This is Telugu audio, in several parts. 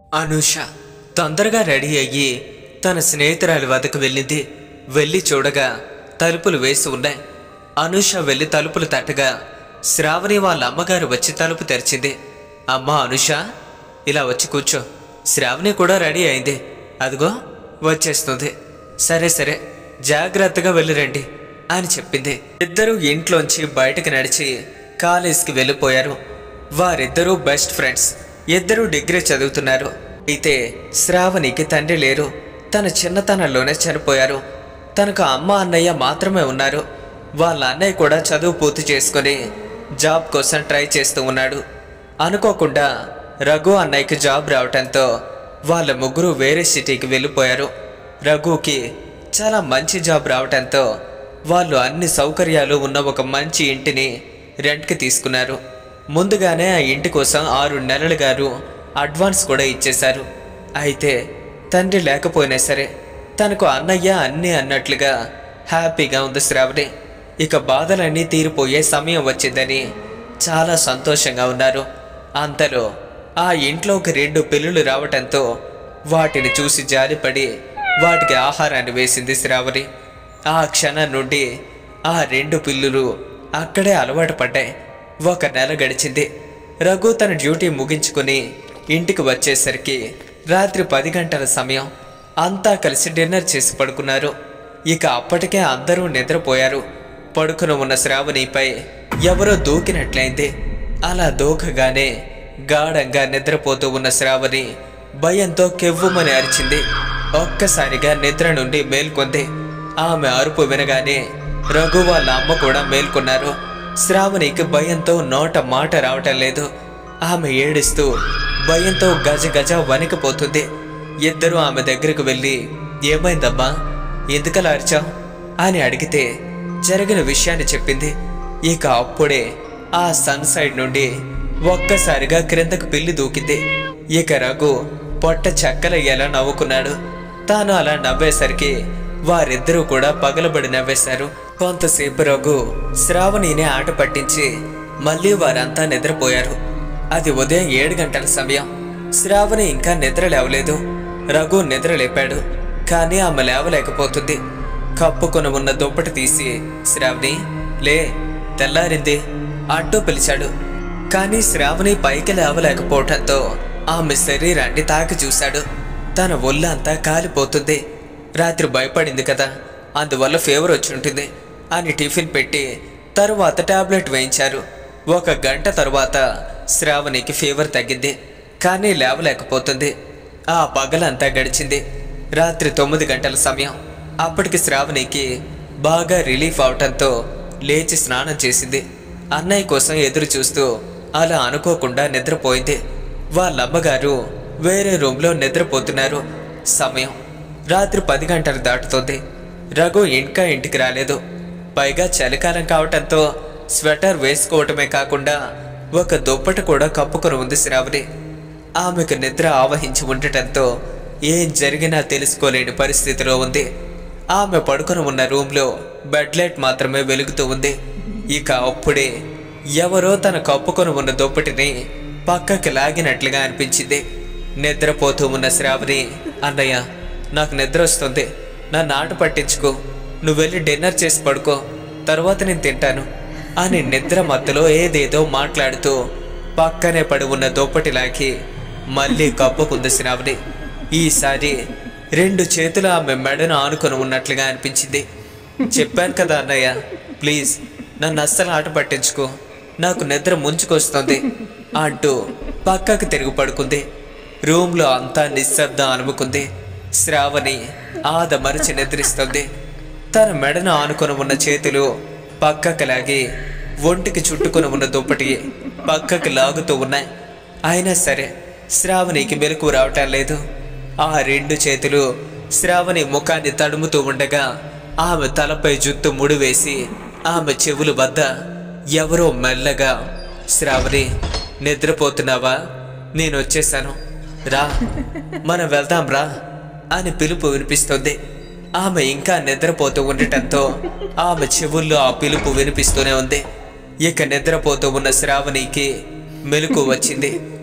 అనూష తొందరగా రెడీ అయ్యి తన స్నేహితురాలి వద్దకు వెళ్ళింది వెళ్ళి చూడగా తలుపులు వేసి ఉన్నాయి అనూష వెళ్ళి తలుపులు తట్టగా శ్రావణి వాళ్ళ అమ్మగారు వచ్చి తలుపు తెరిచింది అమ్మా అనూష ఇలా వచ్చి కూర్చో శ్రావణి కూడా రెడీ అయింది అదిగో వచ్చేస్తుంది సరే సరే జాగ్రత్తగా వెళ్ళిరండి అని చెప్పింది ఇద్దరూ ఇంట్లోంచి బయటకు నడిచి కాలేజ్కి వెళ్ళిపోయారు వారిద్దరూ బెస్ట్ ఫ్రెండ్స్ ఇద్దరూ డిగ్రీ చదువుతున్నారు అయితే శ్రావణికి తండ్రి లేరు తన చిన్నతనంలోనే చనిపోయారు తనకు అమ్మ అన్నయ్య మాత్రమే ఉన్నారు వాళ్ళ అన్నయ్య కూడా చదువు పూర్తి చేసుకొని జాబ్ కోసం ట్రై చేస్తూ ఉన్నాడు అనుకోకుండా రఘు అన్నయ్యకి జాబ్ రావటంతో వాళ్ళ ముగ్గురు వేరే సిటీకి వెళ్ళిపోయారు రఘుకి చాలా మంచి జాబ్ రావటంతో వాళ్ళు అన్ని సౌకర్యాలు ఉన్న ఒక మంచి ఇంటిని రెంట్కి తీసుకున్నారు ముందుగానే ఆ ఇంటి కోసం ఆరు నెలలు గారు అడ్వాన్స్ కూడా ఇచ్చేశారు అయితే తండ్రి లేకపోయినా సరే తనకు అన్నయ్య అన్నీ అన్నట్లుగా హ్యాపీగా ఉంది శ్రావణి ఇక బాధలన్నీ తీరిపోయే సమయం వచ్చిందని చాలా సంతోషంగా ఉన్నారు అంతలో ఆ ఇంట్లోకి రెండు పిల్లులు రావటంతో వాటిని చూసి జాలిపడి వాటికి ఆహారాన్ని వేసింది శ్రావణి ఆ క్షణం నుండి ఆ రెండు పిల్లులు అక్కడే అలవాటు పడ్డాయి ఒక నెల గడిచింది రఘు తన డ్యూటీ ముగించుకుని ఇంటికి వచ్చేసరికి రాత్రి పది గంటల సమయం అంతా కలిసి డిన్నర్ చేసి పడుకున్నారు ఇక అప్పటికే అందరూ నిద్రపోయారు పడుకుని ఉన్న శ్రావణిపై ఎవరో దూకినట్లయింది అలా దూకగానే గాఢంగా నిద్రపోతూ ఉన్న శ్రావణి భయంతో కెవ్వుమని అరిచింది ఒక్కసారిగా నిద్ర నుండి మేల్కొంది ఆమె అరుపు వినగానే రఘు వాళ్ళ అమ్మ కూడా మేల్కొన్నారు శ్రావణికి భయంతో నోట మాట రావటం లేదు ఆమె ఏడుస్తూ భయంతో గజ గజ వణికిపోతుంది ఇద్దరూ ఆమె దగ్గరకు వెళ్ళి ఏమైందమ్మా ఎందుకలా అరిచావు అని అడిగితే జరిగిన విషయాన్ని చెప్పింది ఇక అప్పుడే ఆ సన్ సైడ్ నుండి ఒక్కసారిగా క్రిందకు పిల్లి దూకింది ఇక రఘు పొట్ట చెక్కలయ్యేలా నవ్వుకున్నాడు తాను అలా నవ్వేసరికి వారిద్దరూ కూడా పగలబడి నవ్వేశారు కొంతసేపు రఘు శ్రావణిని ఆట పట్టించి మళ్ళీ వారంతా నిద్రపోయారు అది ఉదయం ఏడు గంటల సమయం శ్రావణి ఇంకా నిద్ర లేవలేదు రఘు నిద్ర లేపాడు కానీ ఆమె లేవలేకపోతుంది కప్పుకొని ఉన్న దుప్పటి తీసి శ్రావణి లే తెల్లారింది అంటూ పిలిచాడు కానీ శ్రావణి పైకి లేవలేకపోవటంతో ఆమె శరీరాన్ని తాకి చూశాడు తన ఒళ్ళంతా కాలిపోతుంది రాత్రి భయపడింది కదా అందువల్ల ఫీవర్ వచ్చి ఉంటుంది అని టిఫిన్ పెట్టి తరువాత టాబ్లెట్ వేయించారు ఒక గంట తరువాత శ్రావణికి ఫీవర్ తగ్గింది కానీ లేవలేకపోతుంది ఆ పగలంతా గడిచింది రాత్రి తొమ్మిది గంటల సమయం అప్పటికి శ్రావణికి బాగా రిలీఫ్ అవటంతో లేచి స్నానం చేసింది అన్నయ్య కోసం ఎదురు చూస్తూ అలా అనుకోకుండా నిద్రపోయింది వాళ్ళమ్మగారు వేరే రూమ్లో నిద్రపోతున్నారు సమయం రాత్రి పది గంటలు దాటుతుంది రఘు ఇంకా ఇంటికి రాలేదు పైగా చలికాలం కావటంతో స్వెటర్ వేసుకోవటమే కాకుండా ఒక దుప్పట కూడా కప్పుకొని ఉంది శ్రావణి ఆమెకు నిద్ర ఆవహించి ఉండటంతో ఏం జరిగినా తెలుసుకోలేని పరిస్థితిలో ఉంది ఆమె పడుకొని ఉన్న రూమ్లో బెడ్ లైట్ మాత్రమే వెలుగుతూ ఉంది ఇక అప్పుడే ఎవరో తన కప్పుకొని ఉన్న దుప్పటిని పక్కకి లాగినట్లుగా అనిపించింది నిద్రపోతూ ఉన్న శ్రావణి అన్నయ్య నాకు నిద్ర వస్తుంది నన్ను ఆట పట్టించుకో నువ్వు వెళ్ళి డిన్నర్ చేసి పడుకో తర్వాత నేను తింటాను అని నిద్ర మధ్యలో ఏదేదో మాట్లాడుతూ పక్కనే పడి ఉన్న దుప్పటి లాగి మళ్ళీ కప్పుకుంది శ్రావణి ఈసారి రెండు చేతులు ఆమె మెడను ఆనుకొని ఉన్నట్లుగా అనిపించింది చెప్పాను కదా అన్నయ్య ప్లీజ్ నన్ను అస్సలు ఆట పట్టించుకో నాకు నిద్ర ముంచుకొస్తుంది అంటూ పక్కకు తిరిగి పడుకుంది రూమ్లో అంతా నిశ్శబ్దం అనుముకుంది శ్రావణి ఆదమరిచి నిద్రిస్తుంది తన మెడను ఆనుకొని ఉన్న చేతులు పక్కకు లాగి ఒంటికి చుట్టుకొని ఉన్న దుప్పటి పక్కకి లాగుతూ ఉన్నాయి అయినా సరే శ్రావణికి మెలకు రావటం లేదు ఆ రెండు చేతులు శ్రావణి ముఖాన్ని తడుముతూ ఉండగా ఆమె తలపై జుత్తు ముడివేసి ఆమె చెవుల వద్ద ఎవరో మెల్లగా శ్రావణి నిద్రపోతున్నావా నేను వచ్చేసాను రా మనం వెళ్దాం రా అని పిలుపు వినిపిస్తుంది ఆమె ఇంకా నిద్రపోతూ ఉండటంతో ఆమె చెవుల్లో ఆ పిలుపు వినిపిస్తూనే ఉంది ఇక నిద్రపోతూ ఉన్న శ్రావణికి మెలకు వచ్చింది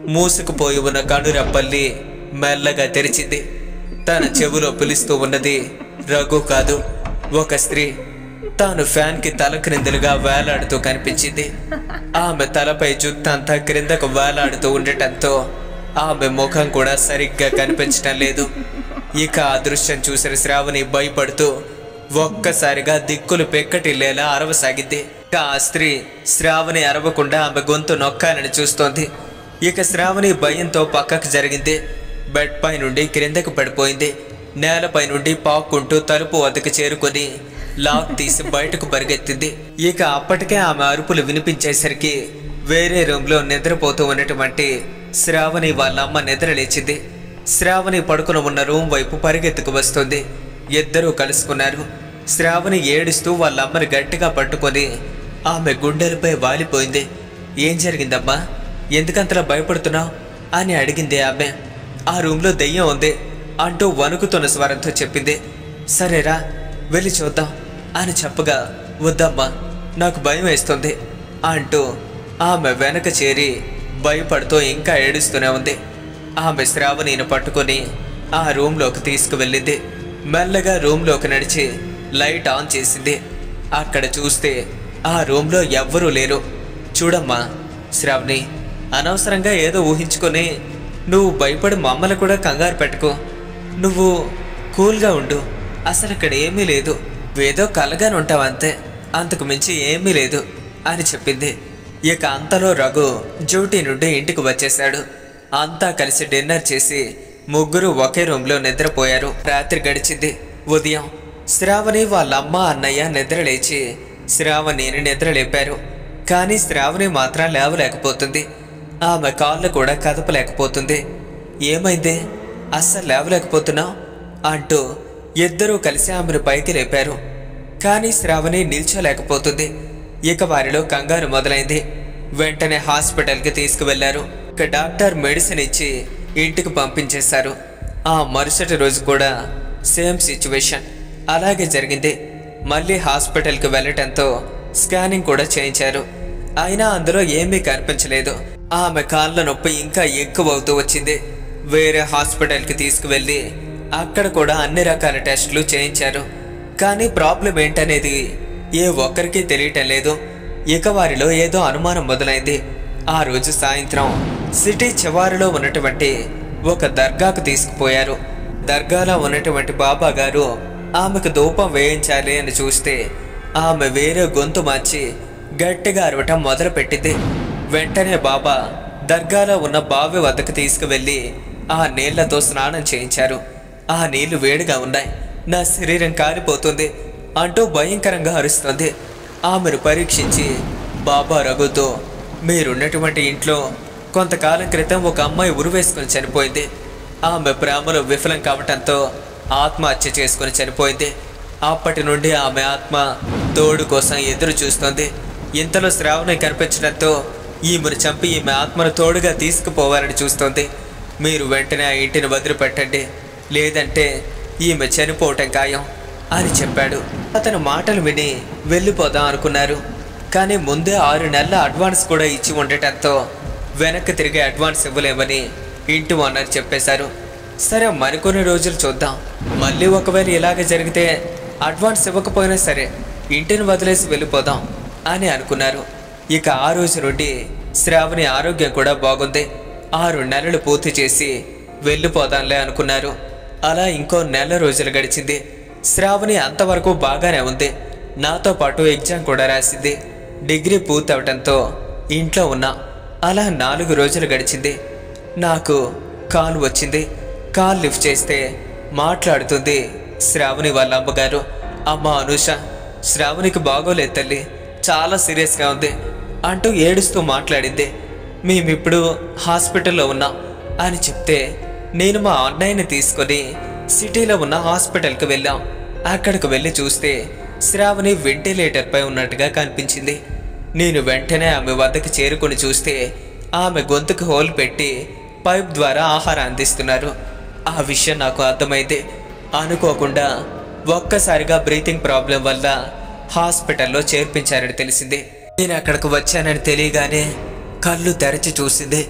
మూసుకుపోయి ఉన్న కనురెప్పల్ని మెల్లగా తెరిచింది తన చెవిలో పిలుస్తూ ఉన్నది రఘు కాదు ఒక స్త్రీ తాను ఫ్యాన్ కి తల క్రిందలుగా వేలాడుతూ కనిపించింది ఆమె తలపై జుత్తంతా క్రిందకు వేలాడుతూ ఉండటంతో ఆమె ముఖం కూడా సరిగ్గా కనిపించటం లేదు ఇక ఆ దృశ్యం చూసిన శ్రావణి భయపడుతూ ఒక్కసారిగా దిక్కులు పెక్కటిల్లేలా అరవసాగింది ఇక ఆ స్త్రీ శ్రావణి అరవకుండా ఆమె గొంతు నొక్కాలని చూస్తోంది ఇక శ్రావణి భయంతో పక్కకు జరిగింది బెడ్ పై నుండి క్రిందకు పడిపోయింది నేలపై నుండి పాక్కుంటూ తలుపు వద్దకు చేరుకొని లాక్ తీసి బయటకు పరిగెత్తింది ఇక అప్పటికే ఆమె అరుపులు వినిపించేసరికి వేరే రూమ్లో నిద్రపోతూ ఉన్నటువంటి శ్రావణి వాళ్ళ అమ్మ నిద్ర లేచింది శ్రావణి పడుకుని ఉన్న రూమ్ వైపు పరిగెత్తుకు వస్తుంది ఇద్దరూ కలుసుకున్నారు శ్రావణి ఏడుస్తూ వాళ్ళ అమ్మని గట్టిగా పట్టుకొని ఆమె గుండెలపై వాలిపోయింది ఏం జరిగిందమ్మా ఎందుకంతలా భయపడుతున్నావు అని అడిగింది ఆమె ఆ రూమ్లో దెయ్యం ఉంది అంటూ వణుకుతున్న స్వరంతో చెప్పింది సరేరా వెళ్ళి చూద్దాం అని చెప్పగా వద్దమ్మా నాకు భయం వేస్తుంది అంటూ ఆమె వెనక చేరి భయపడుతూ ఇంకా ఏడుస్తూనే ఉంది ఆమె శ్రావణిని పట్టుకొని ఆ రూమ్లోకి తీసుకువెళ్ళింది మెల్లగా రూమ్లోకి నడిచి లైట్ ఆన్ చేసింది అక్కడ చూస్తే ఆ రూమ్లో ఎవ్వరూ లేరు చూడమ్మా శ్రావణి అనవసరంగా ఏదో ఊహించుకొని నువ్వు భయపడి మమ్మల్ని కూడా కంగారు పెట్టుకో నువ్వు కూల్గా ఉండు అసలు ఇక్కడ ఏమీ లేదు ఏదో కలగానే ఉంటావు అంతే అంతకు మించి ఏమీ లేదు అని చెప్పింది ఇక అంతలో రఘు డ్యూటీ నుండి ఇంటికి వచ్చేశాడు అంతా కలిసి డిన్నర్ చేసి ముగ్గురు ఒకే రూమ్లో నిద్రపోయారు రాత్రి గడిచింది ఉదయం శ్రావణి వాళ్ళ అమ్మ అన్నయ్య నిద్రలేచి శ్రావణిని నిద్రలేపారు కానీ శ్రావణి మాత్రం లేవలేకపోతుంది ఆమె కాళ్ళు కూడా కదపలేకపోతుంది ఏమైంది అస్సలు లేవలేకపోతున్నావు అంటూ ఇద్దరూ కలిసి ఆమెను పైకి లేపారు కానీ శ్రావణి నిల్చోలేకపోతుంది ఇక వారిలో కంగారు మొదలైంది వెంటనే హాస్పిటల్కి తీసుకువెళ్లారు ఇక డాక్టర్ మెడిసిన్ ఇచ్చి ఇంటికి పంపించేశారు ఆ మరుసటి రోజు కూడా సేమ్ సిచ్యువేషన్ అలాగే జరిగింది మళ్ళీ హాస్పిటల్కి వెళ్ళటంతో స్కానింగ్ కూడా చేయించారు అయినా అందులో ఏమీ కనిపించలేదు ఆమె కాళ్ళ నొప్పి ఇంకా ఎక్కువ అవుతూ వచ్చింది వేరే హాస్పిటల్కి తీసుకువెళ్ళి అక్కడ కూడా అన్ని రకాల టెస్టులు చేయించారు కానీ ప్రాబ్లం ఏంటనేది ఏ ఒక్కరికి తెలియటం లేదు ఇక వారిలో ఏదో అనుమానం మొదలైంది ఆ రోజు సాయంత్రం సిటీ చివారిలో ఉన్నటువంటి ఒక దర్గాకు తీసుకుపోయారు దర్గాలో ఉన్నటువంటి బాబా గారు ఆమెకు ధూపం వేయించాలి అని చూస్తే ఆమె వేరే గొంతు మార్చి గట్టిగా అరవటం మొదలుపెట్టింది వెంటనే బాబా దర్గాలో ఉన్న బావి వద్దకు తీసుకువెళ్ళి ఆ నీళ్లతో స్నానం చేయించారు ఆ నీళ్లు వేడిగా ఉన్నాయి నా శరీరం కాలిపోతుంది అంటూ భయంకరంగా అరుస్తుంది ఆమెను పరీక్షించి బాబా రఘుతో మీరున్నటువంటి ఇంట్లో కొంతకాలం క్రితం ఒక అమ్మాయి ఉరివేసుకొని చనిపోయింది ఆమె ప్రేమలో విఫలం కావటంతో ఆత్మహత్య చేసుకొని చనిపోయింది అప్పటి నుండి ఆమె ఆత్మ తోడు కోసం ఎదురు చూస్తోంది ఇంతలో శ్రావణి కనిపించడంతో ఈమెను చంపి ఈమె ఆత్మను తోడుగా తీసుకుపోవాలని చూస్తోంది మీరు వెంటనే ఆ ఇంటిని వదిలిపెట్టండి లేదంటే ఈమె చనిపోవటం ఖాయం అని చెప్పాడు అతను మాటలు విని వెళ్ళిపోదాం అనుకున్నారు కానీ ముందే ఆరు నెలల అడ్వాన్స్ కూడా ఇచ్చి ఉండటంతో వెనక్కి తిరిగి అడ్వాన్స్ ఇవ్వలేమని ఇంటి ఓనర్ చెప్పేశారు సరే మరికొన్ని రోజులు చూద్దాం మళ్ళీ ఒకవేళ ఇలాగే జరిగితే అడ్వాన్స్ ఇవ్వకపోయినా సరే ఇంటిని వదిలేసి వెళ్ళిపోదాం అని అనుకున్నారు ఇక ఆ రోజు నుండి శ్రావణి ఆరోగ్యం కూడా బాగుంది ఆరు నెలలు పూర్తి చేసి వెళ్ళిపోదాంలే అనుకున్నారు అలా ఇంకో నెల రోజులు గడిచింది శ్రావణి అంతవరకు బాగానే ఉంది నాతో పాటు ఎగ్జామ్ కూడా రాసింది డిగ్రీ పూర్తవటంతో ఇంట్లో ఉన్నా అలా నాలుగు రోజులు గడిచింది నాకు కాల్ వచ్చింది కాల్ లిఫ్ట్ చేస్తే మాట్లాడుతుంది శ్రావణి వాళ్ళ అమ్మగారు అమ్మ అనుష శ్రావణికి బాగోలేదు తల్లి చాలా సీరియస్గా ఉంది అంటూ ఏడుస్తూ మాట్లాడింది మేమిప్పుడు హాస్పిటల్లో ఉన్నాం అని చెప్తే నేను మా అన్నయ్యని తీసుకొని సిటీలో ఉన్న హాస్పిటల్కి వెళ్ళాం అక్కడికి వెళ్ళి చూస్తే శ్రావణి వెంటిలేటర్పై ఉన్నట్టుగా కనిపించింది నేను వెంటనే ఆమె వద్దకు చేరుకొని చూస్తే ఆమె గొంతుకు హోల్ పెట్టి పైప్ ద్వారా ఆహారం అందిస్తున్నారు ఆ విషయం నాకు అర్థమైంది అనుకోకుండా ఒక్కసారిగా బ్రీతింగ్ ప్రాబ్లం వల్ల హాస్పిటల్లో చేర్పించారని తెలిసింది నేను అక్కడికి వచ్చానని తెలియగానే కళ్ళు తెరచి చూసింది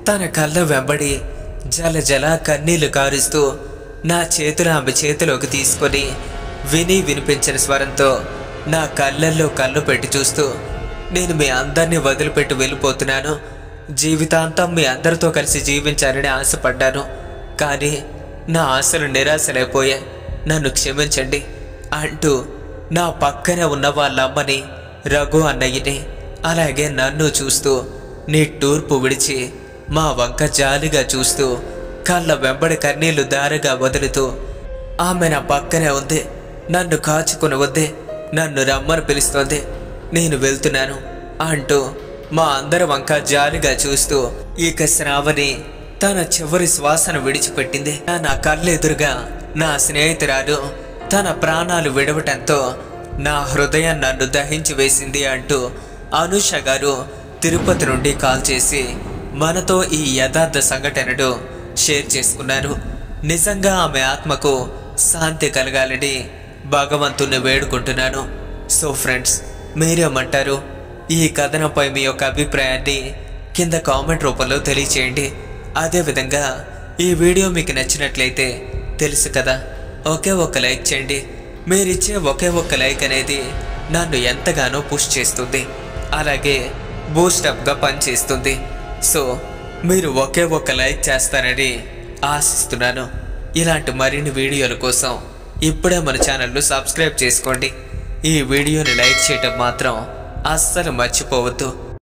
తన కళ్ళ వెంబడి జల జల కన్నీళ్లు కారుస్తూ నా చేతులు ఆమె చేతిలోకి తీసుకొని విని వినిపించిన స్వరంతో నా కళ్ళల్లో కళ్ళు పెట్టి చూస్తూ నేను మీ అందరినీ వదిలిపెట్టి వెళ్ళిపోతున్నాను జీవితాంతం మీ అందరితో కలిసి జీవించాలని ఆశపడ్డాను కానీ నా ఆశలు నిరాశలైపోయాయి నన్ను క్షమించండి అంటూ నా పక్కనే ఉన్న వాళ్ళ అమ్మని రఘు అన్నయ్యని అలాగే నన్ను చూస్తూ నీ టూర్పు విడిచి మా వంక జాలిగా చూస్తూ కళ్ళ వెంబడి కన్నీళ్లు దారిగా వదులుతూ ఆమె నా పక్కనే ఉంది నన్ను కాచుకుని వద్దే నన్ను రమ్మని పిలుస్తోంది నేను వెళ్తున్నాను అంటూ మా అందరి వంక జాలిగా చూస్తూ ఇక శ్రావణి తన చివరి శ్వాసను విడిచిపెట్టింది నా కళ్ళెదురుగా నా స్నేహితురాలు తన ప్రాణాలు విడవటంతో నా హృదయం నన్ను దహించి వేసింది అంటూ అనుష గారు తిరుపతి నుండి కాల్ చేసి మనతో ఈ యథార్థ సంఘటనను షేర్ చేసుకున్నారు నిజంగా ఆమె ఆత్మకు శాంతి కలగాలని భగవంతుని వేడుకుంటున్నాను సో ఫ్రెండ్స్ మీరేమంటారు ఈ కథనంపై మీ యొక్క అభిప్రాయాన్ని కింద కామెంట్ రూపంలో తెలియచేయండి అదేవిధంగా ఈ వీడియో మీకు నచ్చినట్లయితే తెలుసు కదా ఒకే ఒక్క లైక్ చేయండి మీరిచ్చే ఒకే ఒక్క లైక్ అనేది నన్ను ఎంతగానో పుష్ చేస్తుంది అలాగే బూస్టప్గా పనిచేస్తుంది సో మీరు ఒకే ఒక్క లైక్ చేస్తారని ఆశిస్తున్నాను ఇలాంటి మరిన్ని వీడియోల కోసం ఇప్పుడే మన ఛానల్ను సబ్స్క్రైబ్ చేసుకోండి ఈ వీడియోని లైక్ చేయటం మాత్రం అస్సలు మర్చిపోవద్దు